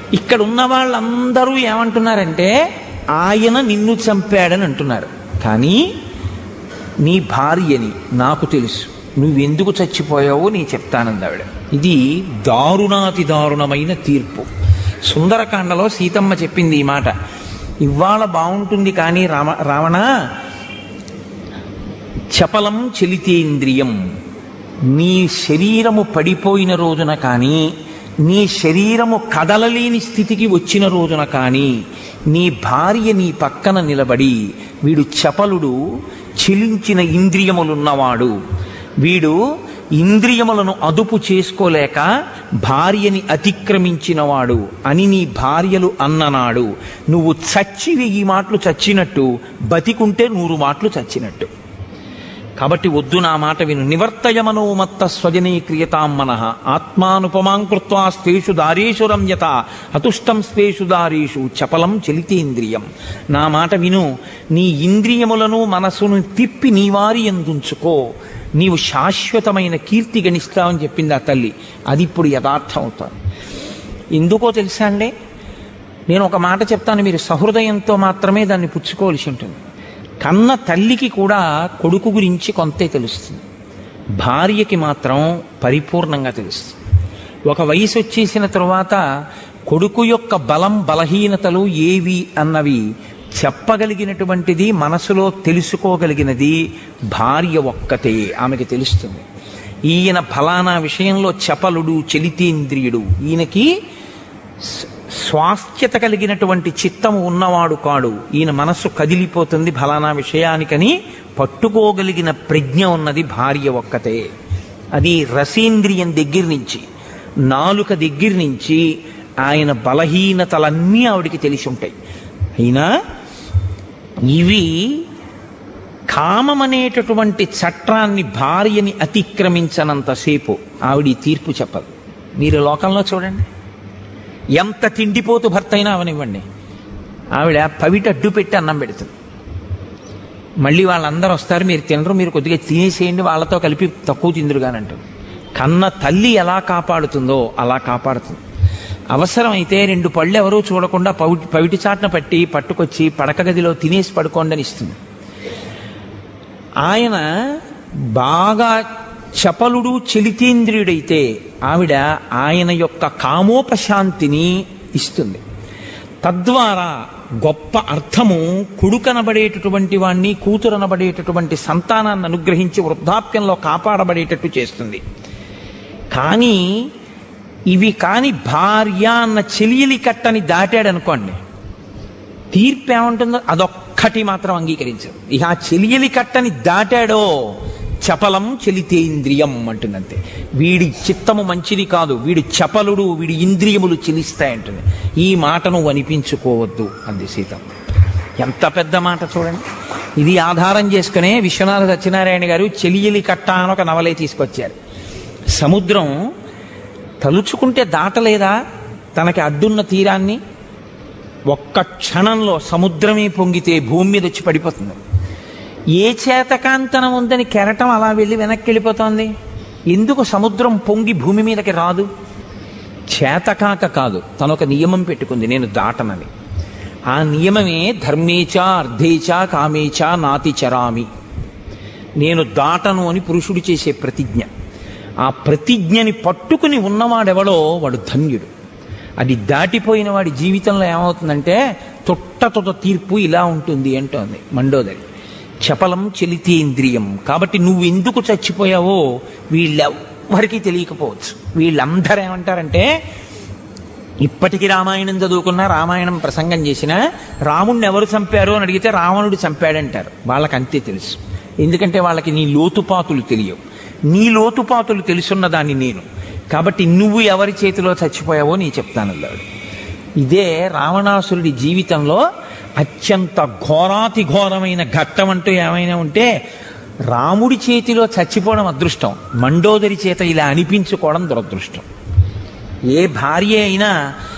ఇక్కడ ఉన్న వాళ్ళందరూ ఏమంటున్నారంటే ఆయన నిన్ను చంపాడని అంటున్నారు కానీ నీ భార్యని నాకు తెలుసు నువ్వెందుకు చచ్చిపోయావో నీ చెప్తానంది ఆవిడ ఇది దారుణాతి దారుణమైన తీర్పు సుందరకాండలో సీతమ్మ చెప్పింది ఈ మాట ఇవాళ బాగుంటుంది కానీ రామ రావణ చపలం చలితేంద్రియం నీ శరీరము పడిపోయిన రోజున కానీ నీ శరీరము కదలలేని స్థితికి వచ్చిన రోజున కానీ నీ భార్య నీ పక్కన నిలబడి వీడు చపలుడు చిలించిన ఇంద్రియములున్నవాడు వీడు ఇంద్రియములను అదుపు చేసుకోలేక భార్యని అతిక్రమించినవాడు అని నీ భార్యలు అన్ననాడు నువ్వు చచ్చి వెయ్యి మాటలు చచ్చినట్టు బతికుంటే నూరు మాటలు చచ్చినట్టు కాబట్టి వద్దు నా మాట విను నివర్తయమనోమత్త స్వజనీ క్రియతాం మనః ఆత్మానుపమాం కృత్వా స్వేషు దారేషు రమ్యత అతుష్టం స్వేషు దారేషు చపలం చలితేంద్రియం నా మాట విను నీ ఇంద్రియములను మనసును తిప్పి నీవారి ఎందుంచుకో నీవు శాశ్వతమైన కీర్తి గణిస్తావని చెప్పింది ఆ తల్లి అది ఇప్పుడు యథార్థం అవుతాను ఎందుకో తెలుసా అండి నేను ఒక మాట చెప్తాను మీరు సహృదయంతో మాత్రమే దాన్ని పుచ్చుకోవలసి ఉంటుంది కన్న తల్లికి కూడా కొడుకు గురించి కొంతే తెలుస్తుంది భార్యకి మాత్రం పరిపూర్ణంగా తెలుస్తుంది ఒక వయసు వచ్చేసిన తరువాత కొడుకు యొక్క బలం బలహీనతలు ఏవి అన్నవి చెప్పగలిగినటువంటిది మనసులో తెలుసుకోగలిగినది భార్య ఒక్కతే ఆమెకి తెలుస్తుంది ఈయన ఫలానా విషయంలో చపలుడు చలితేంద్రియుడు ఈయనకి స్వాస్థ్యత కలిగినటువంటి చిత్తము ఉన్నవాడు కాడు ఈయన మనస్సు కదిలిపోతుంది ఫలానా విషయానికని పట్టుకోగలిగిన ప్రజ్ఞ ఉన్నది భార్య ఒక్కతే అది రసేంద్రియం దగ్గర నుంచి నాలుక దగ్గర నుంచి ఆయన బలహీనతలన్నీ ఆవిడికి తెలిసి ఉంటాయి అయినా ఇవి కామమనేటటువంటి చట్టాన్ని భార్యని అతిక్రమించనంతసేపు ఆవిడ ఈ తీర్పు చెప్పదు మీరు లోకంలో చూడండి ఎంత తిండిపోతు భర్త అయినా అవనివ్వండి ఆవిడ పవిట అడ్డు పెట్టి అన్నం పెడుతుంది మళ్ళీ వాళ్ళందరూ వస్తారు మీరు తినరు మీరు కొద్దిగా తినేసేయండి వాళ్ళతో కలిపి తక్కువ తిందురుగానంటారు కన్న తల్లి ఎలా కాపాడుతుందో అలా కాపాడుతుంది అవసరమైతే రెండు పళ్ళు ఎవరూ చూడకుండా పవిటి పవిటి చాట్న పట్టి పట్టుకొచ్చి పడక గదిలో తినేసి పడుకోండి అని ఇస్తుంది ఆయన బాగా చపలుడు చలితేంద్రియుడైతే ఆవిడ ఆయన యొక్క కామోపశాంతిని ఇస్తుంది తద్వారా గొప్ప అర్థము కొడుకనబడేటటువంటి వాణ్ణి కూతురనబడేటటువంటి సంతానాన్ని అనుగ్రహించి వృద్ధాప్యంలో కాపాడబడేటట్టు చేస్తుంది కానీ ఇవి కాని భార్య అన్న చెలియలి కట్టని దాటాడనుకోండి తీర్పు ఏముంటుందో అదొక్కటి మాత్రం అంగీకరించదు ఇక ఆ చెలియలి కట్టని దాటాడో చపలం చలితేంద్రియం అంటుందంతే వీడి చిత్తము మంచిది కాదు వీడి చపలుడు వీడి ఇంద్రియములు చెలిస్తాయంటుంది ఈ మాట నువ్వు అనిపించుకోవద్దు అంది సీత ఎంత పెద్ద మాట చూడండి ఇది ఆధారం చేసుకునే విశ్వనాథ సత్యనారాయణ గారు చెలియలి కట్ట అని ఒక నవలే తీసుకొచ్చారు సముద్రం తలుచుకుంటే దాటలేదా తనకి అడ్డున్న తీరాన్ని ఒక్క క్షణంలో సముద్రమే పొంగితే భూమి మీద వచ్చి పడిపోతుంది ఏ చేతకాంతనం ఉందని కెరటం అలా వెళ్ళి వెనక్కి వెళ్ళిపోతోంది ఎందుకు సముద్రం పొంగి భూమి మీదకి రాదు చేతకాక కాదు తను ఒక నియమం పెట్టుకుంది నేను దాటనని ఆ నియమమే ధర్మేచ అర్ధేచ కామేచ నాతి చరామి నేను దాటను అని పురుషుడు చేసే ప్రతిజ్ఞ ఆ ప్రతిజ్ఞని పట్టుకుని ఉన్నవాడెవడో వాడు ధన్యుడు అది దాటిపోయిన వాడి జీవితంలో ఏమవుతుందంటే తొట్ట తొట్ట తీర్పు ఇలా ఉంటుంది అంటోంది మండోదరి చపలం చలితేంద్రియం కాబట్టి నువ్వు ఎందుకు చచ్చిపోయావో వీళ్ళెవ్వరికీ తెలియకపోవచ్చు వీళ్ళందరూ ఏమంటారంటే ఇప్పటికి రామాయణం చదువుకున్నా రామాయణం ప్రసంగం చేసినా రాముణ్ణి ఎవరు చంపారు అని అడిగితే రావణుడు చంపాడంటారు వాళ్ళకి అంతే తెలుసు ఎందుకంటే వాళ్ళకి నీ లోతుపాతులు తెలియవు నీ లోతుపాతులు తెలుసున్న దాన్ని నేను కాబట్టి నువ్వు ఎవరి చేతిలో చచ్చిపోయావో నీ చెప్తాను అల్లాడు ఇదే రావణాసురుడి జీవితంలో అత్యంత ఘోరాతి ఘోరమైన ఘట్టం అంటూ ఏమైనా ఉంటే రాముడి చేతిలో చచ్చిపోవడం అదృష్టం మండోదరి చేత ఇలా అనిపించుకోవడం దురదృష్టం ఏ భార్య అయినా